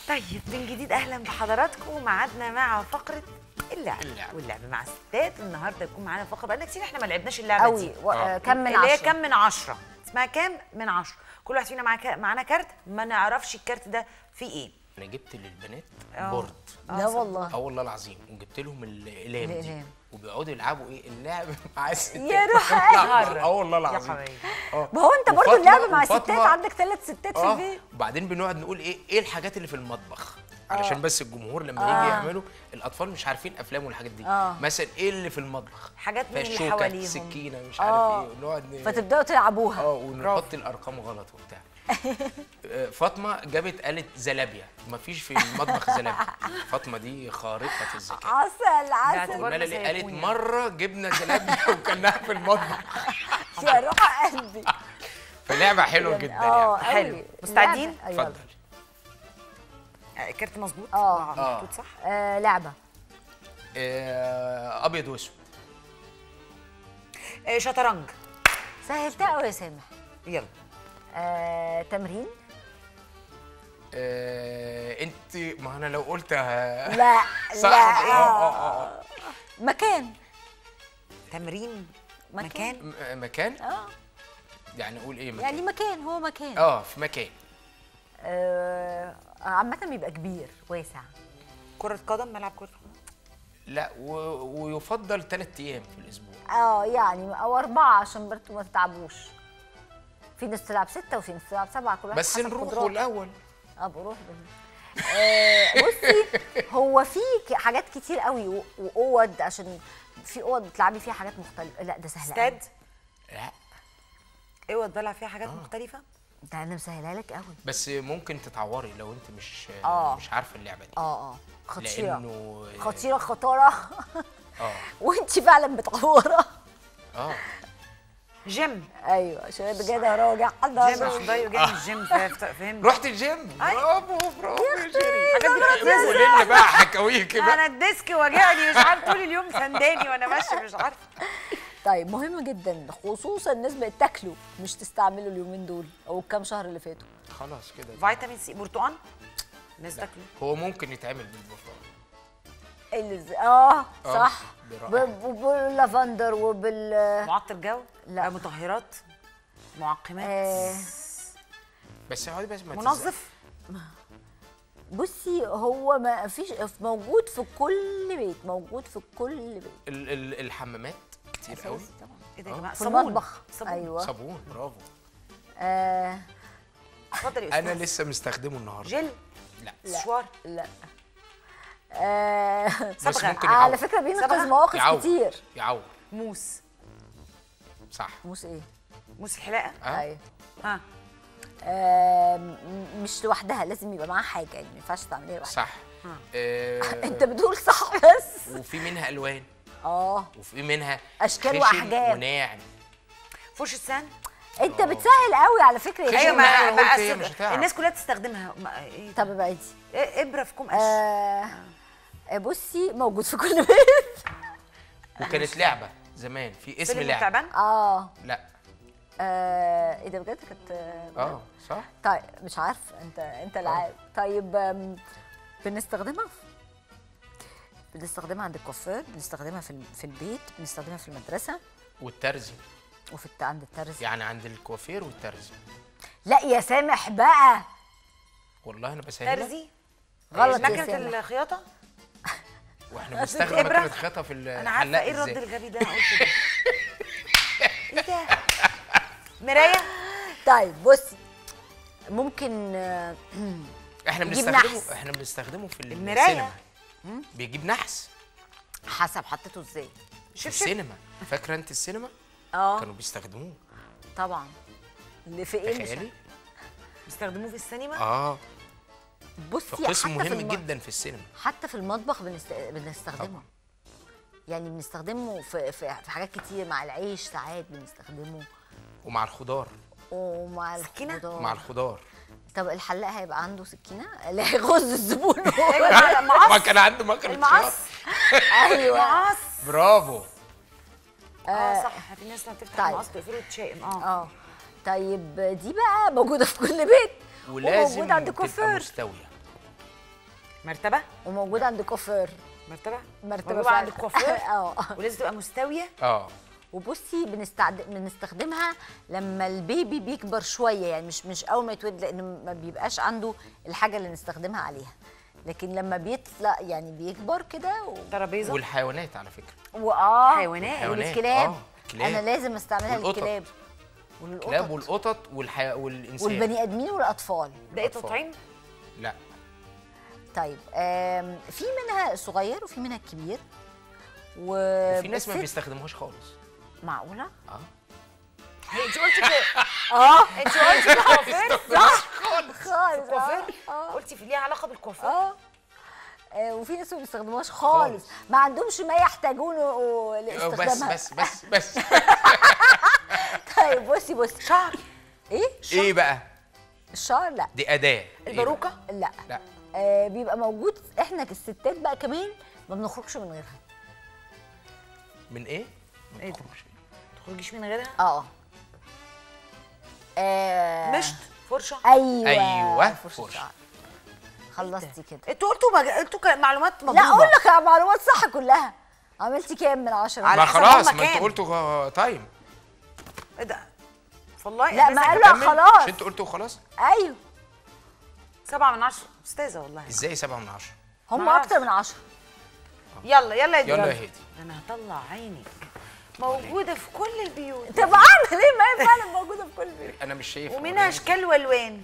طيب من جديد اهلا بحضراتكم وميعادنا مع فقره اللعب اللعب. واللعب مع الستات النهارده يكون معانا فقره بقالنا كتير احنا ما لعبناش اللعبه قوي دي و... آه. آه. كم من اللي هي عشرة كم من عشرة اسمها كام من عشرة كل واحد فينا معاه كا- معانا كارت ما نعرفش الكارت ده فيه ايه انا جبت للبنات آه. بورد لا والله اه والله العظيم وجبت لهم الاقلام دي الأقلام. وبيقعدوا يلعبوا ايه اللعب مع الستات يا روح قلبي. اه والله يا العظيم حبايبي اه ما هو انت برضو وفاطمة- اللعب مع وفاطمة- ستات عندك ثلاث ستات في اه البيت وبعدين بنقعد نقول ايه ايه الحاجات اللي في المطبخ علشان بس الجمهور لما آه. يجي يعملوا الاطفال مش عارفين افلام والحاجات دي آه. مثلا ايه اللي في المطبخ حاجات من اللي فالشوكة، حواليهم. سكينه مش عارف آه. ايه ونقعد ن- فتبداوا تلعبوها اه ونحط الارقام غلط وبتاع آه، فاطمه جابت قالت زلابيا مفيش في المطبخ زلابيا فاطمه دي خارقه الذكاء عسل عسل اعتبار قلنا لها ليه؟ قالت سيكون يعني. مره جبنا زلابيا وكلناها في المطبخ يا روح قلبي فلعبه حلوه يعني- جدا اه يعني حلو. قوي. مستعدين؟ لعبة. أيوة. اتفضل آه، الكارت مظبوط آه. آه، آه. محطوط صح آه لعبه آه، ابيض واسود آه، شطرنج سهلتها قوي يا سامح يلا آه تمرين آه، انت ما انا لو قلت ه- لا صح لا اه اه اه مكان تمرين مكان. مكان م- مكان اه يعني اقول ايه مكان يعني مكان هو مكان اه في مكان آه عامة بيبقى كبير واسع كرة قدم ملعب كرة قدم لا و... ويفضل ثلاث ايام في الاسبوع اه يعني او اربعة عشان برضه ما تتعبوش في ناس تلعب ستة وفي ناس تلعب سبعة كل واحد بس حسب نروحوا قدراته. الاول اه بروح بال- آه، بصي هو في ك- حاجات كتير قوي و- واوض عشان في اوض بتلعبي فيها حاجات مختلفه لا ده سهل قوي استاد لا اوض بلعب فيها حاجات مختلفة ده انا مسهلها لك قوي بس ممكن تتعوري لو انت مش آه. مش عارفه اللعبه دي اه اه خطيره لانه خطيره خطاره اه وانت فعلا بتعوره اه جيم ايوه عشان بجد راجع جيم عشان ضايق جاي من الجيم فا- فهمت رحت الجيم برافو برافو يا شيرين حاجات دي قولي لنا بقى حكاويك بقى انا الديسك واجعني مش عارف طول اليوم سنداني وانا ماشيه مش عارفه طيب مهم جدا خصوصا الناس بقت تاكلوا مش تستعملوا اليومين دول او الكام شهر اللي فاتوا خلاص كده فيتامين سي برتقال الناس تاكله هو ممكن يتعمل بالبرتقال اللي ز- اه آه، صح برائحة. ب- وباللافندر وبال معطر جو لا. آه، مطهرات معقمات آه بس اقعدي بس ما تزهقي. منظف بصي هو ما فيش موجود في كل بيت موجود في كل بيت ال- ال- الحمامات كتير قوي أساسي طبعا ايه ده يا آه. جماعه في صابون. المطبخ صابون ايوه صابون برافو آه اتفضل يا انا استاذ لسه مستخدمه النهارده جل لا سشوار لا آه بس صبغة. ممكن على يعور فكره بينقذ صبغة؟ مواقف يعور كتير يعور موس صح موس ايه موس الحلاقه اه ايوه ها آه م- مش لوحدها لازم يبقى معاها حاجه يعني ما ينفعش تعمليها لوحدها صح آه انت بتقول صح بس وفي منها الوان اه وفي منها أشكال خشن وأحجام. وناعم فرش السن انت بتسهل قوي على فكره يا خشن ايوه شيماء. وناعم. ما أنا قلت بقى إيه، الس- مش هتعرف. الناس كلها تستخدمها ما- ايه طب ابعدي إيه، ابره في كوم قش آه بصي موجود في كل بيت وكانت لعبه زمان في اسم سلم لعبه تعبان اه لا آه، ايه ده بجد كانت آه، اه صح طيب مش عارفه انت انت اللي عارف طيب آم، بنستخدمها في- بنستخدمها عند الكوافير بنستخدمها في ال- في البيت بنستخدمها في المدرسه والترزي وفي الت- عند الترز يعني عند الكوافير والترزي لا يا سامح بقى والله انا بسهلها ترزي غلط يا مكنه سامح الخياطه واحنا قصدك بنستخدم إبرة؟ مكنه خياطه في انا عارفه الحلاق ايه الرد إزاي. الغبي ده انا قلت ده ايه ده مرايه طيب بصي ممكن آه، احنا يجيب بنستخدمه نحس. احنا بنستخدمه في المراية. السينما بيجيب نحس حسب حطيته ازاي في شوف شوف السينما فاكره انت السينما اه كانوا بيستخدموه طبعا اللي في ايه مش تخيلي بيستخدموه في السينما اه بصي فقسم حتى في مهم الم- جدا في السينما حتى في المطبخ بنست... بنستخدمه طبعاً. يعني بنستخدمه في, في في حاجات كتير مع العيش ساعات بنستخدمه ومع الخضار ومع سكينة؟ الخضار مع الخضار طب الحلاق هيبقى عنده سكينه اللي هيغز الزبون ايوه لا، ما مقص كان عنده مكنه المقص خياطة. ايوه مقص برافو اه صح في ناس لما بتفتح طيب. المقص تقفله وتشائم اه اه طيب دي بقى موجوده في كل بيت ولازم وموجوده عند تبقى الكوافير مستويه مرتبه وموجوده عند كوفير مرتبه مرتبه مرتبه عند فعلا. الكوافير اه ولازم تبقى مستويه اه وبصي بنستعد... بنستخدمها لما البيبي بيكبر شويه يعني مش مش اول ما يتولد لان ما بيبقاش عنده الحاجه اللي نستخدمها عليها لكن لما بيطلع يعني بيكبر كده و... ترابيزه والحيوانات على فكره واه حيوانات. حيوانات. والكلاب آه، الكلاب. انا لازم استعملها والقطط. للكلاب الكلاب والقطط والحي... والانسان والبني ادمين والاطفال ده ايه أطفال. تطعيم لا طيب آم، في منها صغير وفي منها كبير و وفي ناس ما بس- بيستخدموهاش خالص معقوله اه انت قلتي في اه انت قلتي في الكوافير صح خالص كوافير اه قلتي في ليها علاقه بالكوافير اه آه، وفي ناس ما بيستخدموهاش خالص ما عندهمش ما يحتاجونه آه، بس لاستخدامها بس بس بس طيب بصي بصي شعر ايه ايه بقى الشعر لا دي اداه إيه الباروكه لا لا آه بيبقى موجود احنا كالستات بقى كمان ما بنخرجش من غيرها من ايه ما إيه ده؟ تخرجش. تخرجيش من غيرها اه آه، مشط فرشه ايوه أيوة، فرشه فرشة. شعر خلصتي كده انتوا قلتوا مج... انتوا ك- معلومات لا مضروبه اقول لك على معلومات صح كلها عملتي كام من عشرة على ما حسب خلاص هما ما انتوا كام. قلتوا آه، تايم ايه ده والله لا، بس ما قال أكمل. لا خلاص. مش انتوا قلتوا خلاص ايوه سبعة من عشرة استاذة والله ازاي سبعة من عشرة هم معرفش. اكتر من عشرة يلا يلا يا يلا دنيا. يا هادي انا هطلع عينك موجودة في كل البيوت طب اعمل ايه ما هي فعلا موجوده في كل بيت انا مش شايف ومنها اشكال والوان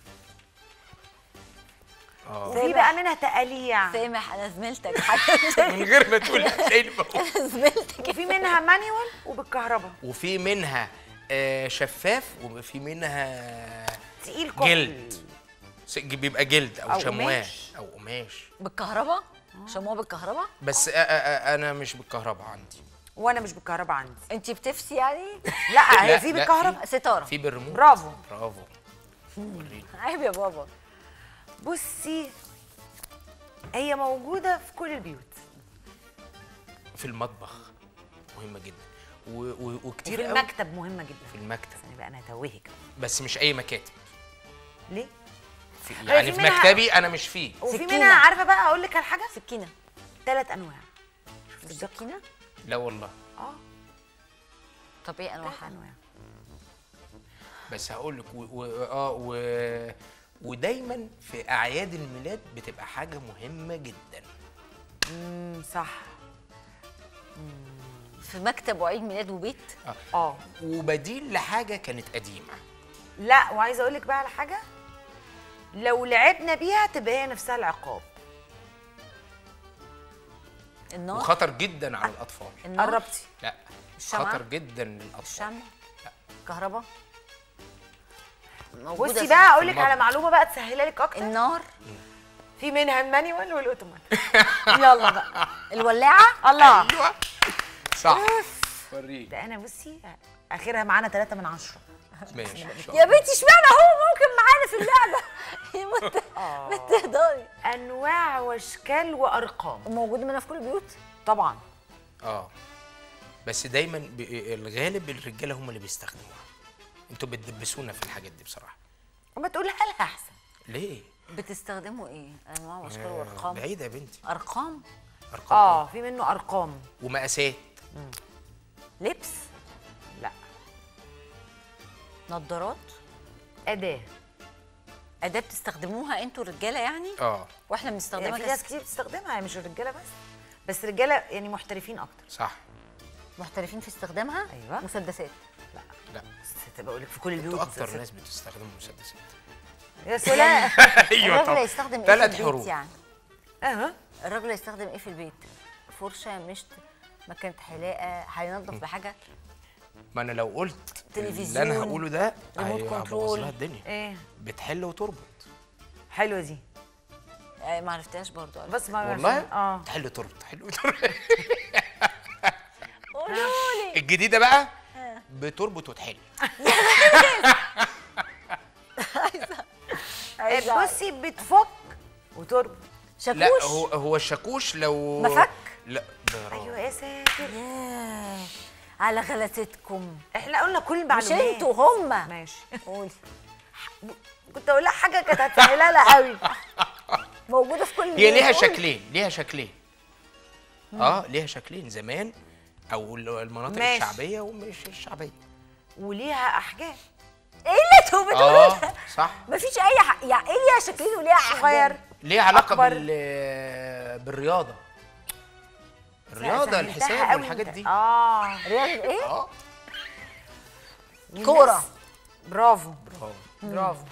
اه وفي بقى منها تقاليع سامح انا زميلتك حتى من غير ما تقول هتلاقي الموضوع. انا زميلتك وفي منها مانيوال وبالكهرباء وفي منها آه، شفاف وفي منها تقيل كحل جلد س- بيبقى جلد او, أو شمواه قماش. او قماش بالكهرباء شموع بالكهرباء بس آه، آه، آه، انا مش بالكهرباء عندي وانا مش بالكهرباء عندي انت بتفسي يعني لا هي لا، في لا، بالكهرباء ستاره في بالريموت برافو. برافو وريني. عيب يا بابا بصي هي موجودة في كل البيوت في المطبخ مهمه جدا و- و- وكتير وفي قوي المكتب مهمة جدا في المكتب ثانية بقى انا هتوهك بس مش اي مكاتب ليه؟ في في يعني في منها- مكتبي انا مش فيه وفي سكينة. منها عارفة بقى اقول لك على حاجة سكينه ثلاث انواع السكينه لا والله اه طب ايه ثلاث انواعها انواع بس هقول لك و... و... اه و... ودايما في اعياد الميلاد بتبقى حاجه مهمه جدا امم صح في مكتب وعيد ميلاد وبيت اه وبديل لحاجه كانت قديمه لا وعايزه اقول لك بقى على حاجه لو لعبنا بيها تبقى هي نفسها العقاب النار وخطر جدا على الاطفال النار قربتي لا الشمعة؟ خطر جدا للاطفال الشمع كهرباء بصي في- بقى اقول لك المطبخ. على معلومه بقى تسهلها لك اكتر النار في منها المانيوال والاوتوماتيك يلا بقى الولاعه الله ايوه صح وريني ده انا بصي اخرها معانا ثلاثة من عشرة ماشي إن شاء يا الله. بنتي اشمعنى هو ممكن معانا في اللعبه يا مت ما تهدري انواع واشكال وارقام موجود منها في كل البيوت طبعا اه بس دايما ب... الغالب الرجاله هم اللي بيستخدموها انتوا بتدبسونا في الحاجات دي بصراحه وما تقولها لها احسن ليه بتستخدموا ايه انواع واشكال آه، وارقام بعيده يا بنتي ارقام ارقام اه في منه ارقام ومقاسات لبس لا نظارات اداه اداه بتستخدموها انتوا الرجاله يعني اه واحنا يعني بنستخدمها في ناس كس- كتير بتستخدمها مش الرجاله بس بس الرجاله يعني محترفين اكتر صح محترفين في استخدامها أيوة. مسدسات لا بس بقول لك في كل البيوت انتوا اكتر مسدسات. ناس بتستخدموا مسدسات يا سلام ايوه الراجل طبعا هيستخدم ايه ثلاث في البيت حروف يعني اه الراجل هيستخدم ايه في البيت فرشه مشط مكنه حلاقه هينظف بحاجه ما انا لو قلت اللي تلفزيون، انا هقوله ده ريموت هيبوظ كنترول. لها الدنيا ايه بتحل وتربط حلوه دي آه، ما عرفتهاش برضو بس ما والله اه تحل وتربط تحل وتربط قولوا لي الجديده بقى بتربط وتحل بصي بتفك وتربط شاكوش لا هو هو الشاكوش لو مفك؟ لا برافو. ايوه يا ساتر ياه على غلستكم احنا قلنا كل مش المعلومات انتوا هما ماشي قولي كنت اقول لها حاجه كانت هتسهلها لها قوي موجوده في كل هي ليها بيت. شكلين ليها شكلين اه ليها شكلين زمان او المناطق ماشي. الشعبيه ومش الشعبيه وليها احجام ايه اللي انتوا بتقولوا اه ده؟ صح مفيش اي حق يعني ايه ليها شكلين وليها صغير احجام ليها علاقه أكبر. بال بالرياضه الرياضه سهلتها الحساب قوي والحاجات انت. دي اه رياضه ايه اه كوره برافو برافو برافو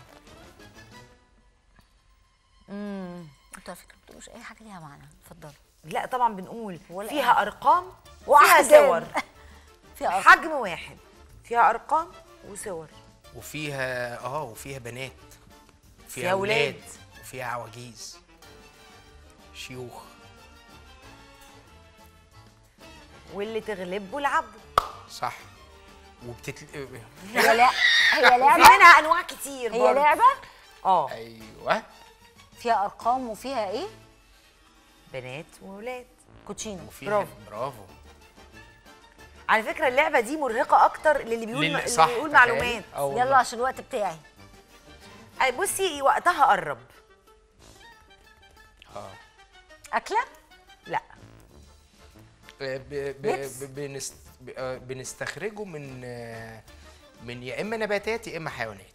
انتوا على فكره ما بتقولوش اي حاجه ليها معنى اتفضلوا لا طبعا بنقول ولا فيها ارقام فيها وأحجام. صور فيها أرقام. حجم واحد فيها ارقام وصور وفيها اه وفيها بنات فيها فيها أولاد. اولاد وفيها عواجيز شيوخ واللي تغلبه العبه صح وبتتل... هي لا هي في لعبه منها انواع كتير هي برضه. لعبه اه ايوه فيها ارقام وفيها ايه بنات واولاد كوتشينو وفيها برافو. برافو على فكره اللعبه دي مرهقه اكتر للي بيقول لل- اللي صح بيقول تخيل. معلومات اه والله. يلا عشان الوقت بتاعي أي بصي وقتها قرب اه اكله لا ب... ب... لبس؟ ب... بنست... ب... آه، بنستخرجه من آه، من يا اما نباتات يا اما حيوانات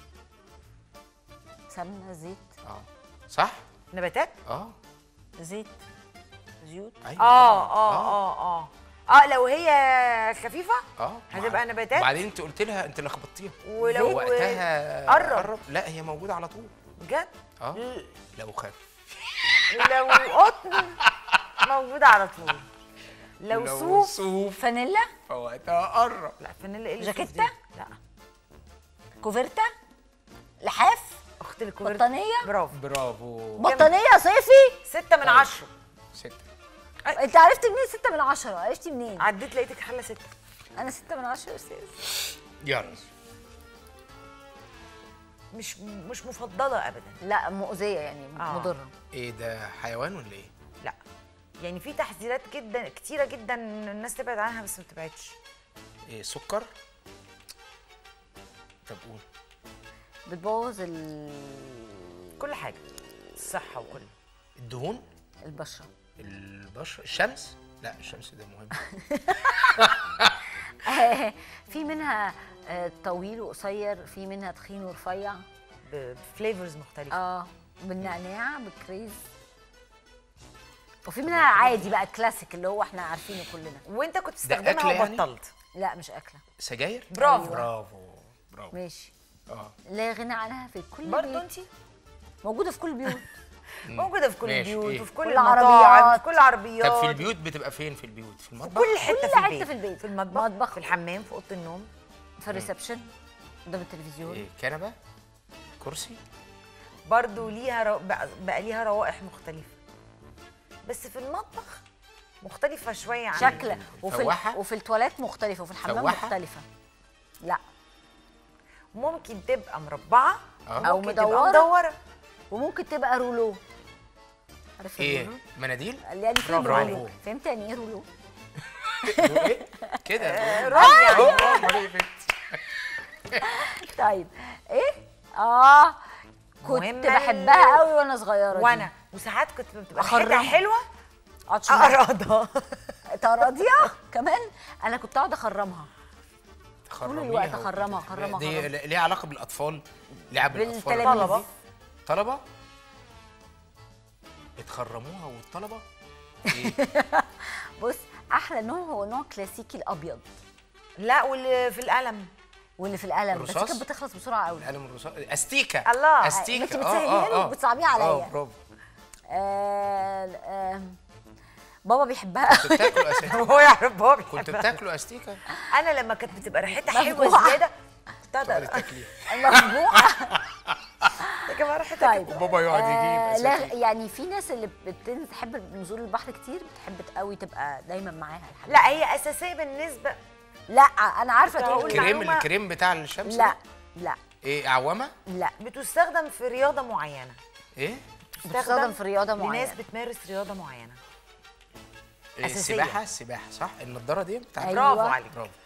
سمنه زيت اه صح نباتات اه زيت زيوت ايوه اه طبعاً. اه اه اه اه لو هي خفيفه اه هتبقى نباتات؟ وبعدين انت قلت لها انت لخبطتيها ولو وقتها قرب. لا هي موجوده على طول بجد اه ل- لو خف لو قطن موجوده على طول لو لو صوف صوف فانيلا فوقتها قرب لا فانيلا ايه اللي جاكيتة؟ صوف دي؟ لا كوفرتا لحاف اخت الكوفرت بطانية؟ برافو برافو بطانيه صيفي ستة من عشرة ستة انت عرفت منين ستة من عشرة عرفتي منين عديت لقيتك حلة ستة انا ستة من عشرة يا استاذ يلا مش مش مفضلة أبدا لا مؤذيه يعني آه. مضره ايه ده حيوان ولا ايه؟ لا يعني في تحذيرات جدا كتيرة جدا الناس تبعد عنها بس ما تبعدش ايه سكر؟ طب قول بتبوظ ال... كل حاجة الصحة وكل الدهون البشره البشرة الشمس لا الشمس ده مهم في منها آه، طويل وقصير في منها تخين ورفيع بفليفرز مختلفة اه بالنعناع بالكريز وفي منها عادي بقى الكلاسيك اللي هو احنا عارفينه كلنا وانت كنت ده تستخدمها أكل يعني؟ وبطلت لا مش اكله سجاير؟ برافو. برافو برافو ماشي اه لا غنى عنها في كل برضه بيت انت موجوده في كل البيوت موجودة في كل ماشي، البيوت إيه؟ وفي كل كل المطاعم العربيات. في كل العربيات طب في البيوت بتبقى فين في البيوت؟ في المطبخ؟ كل حتة كل في حتة البيت في البيت. في المطبخ مطبخ. في الحمام في أوضة النوم في الريسبشن قدام التلفزيون ايه كنبة؟ كرسي؟ برضه ليها رو... بقى, بقى ليها روائح مختلفة بس في المطبخ مختلفة شوية عن شكل وفي فواحة؟ ال... وفي التواليت مختلفه وفي الحمام فواحة؟ مختلفه لا ممكن تبقى مربعة اه أو ممكن تبقى مدورة. مدورة وممكن تبقى رولو عارف ايه الرولو؟ مناديل؟ يعني في برافو رولو عليك. فهمت يعني ايه رولو؟ ايه كده رانيا اه أمال إيه يا بنت؟ طيب ايه؟ اه كنت مهم بحبها ال- قوي وانا صغيره دي. وانا وساعات كنت بتبقى أخرمها. ريحتها حلوة اقعد شوية. اقرضها تراضية كمان انا كنت اقعد اخرمها تخرميها الوقت وت- أخرمها، أخرمها، دي أخرمها. ليها علاقة بالأطفال لعب الأطفال بالتلاميذ. طلبة طلبة بتخرموها والطلبة ايه بص احلى نوع هو نوع كلاسيكي الابيض لا واللي في القلم واللي في القلم بس الرصاص؟ كانت بتخلص بسرعه قوي القلم الرصاص استيكة الله. استيكة انت بتسهليها له وبتصعبيها عليا. اه برافو آه آه بابا بيحبها كنتوا بتاكلوا أس- هو يعرف بابا كنتوا بيحبها. بتاكلوا استيكة انا لما كانت بتبقى ريحتها حلوه مفجوعة. زياده تقعدي ابتدى تاكليها مطبوعه يا جماعه ريحتها طيب وبابا يقعد آه يجيب لا أساتيك. يعني في ناس اللي بتنزل تحب نزول البحر كتير بتحب قوي تبقى دايما معاها الحاجة. لا هي اساسيه بالنسبه لا انا عارفه كنت تقول هقول إيه. كريم معلومة. الكريم بتاع الشمس لا ده؟ لا ايه عوامة لا بتستخدم في رياضه معينه ايه بتستخدم في رياضه لناس معينه بتمارس رياضه معينه إيه، أساسية. السباحة السباحة صح النضارة دي بتاعت أيوة. برافو عليك برافو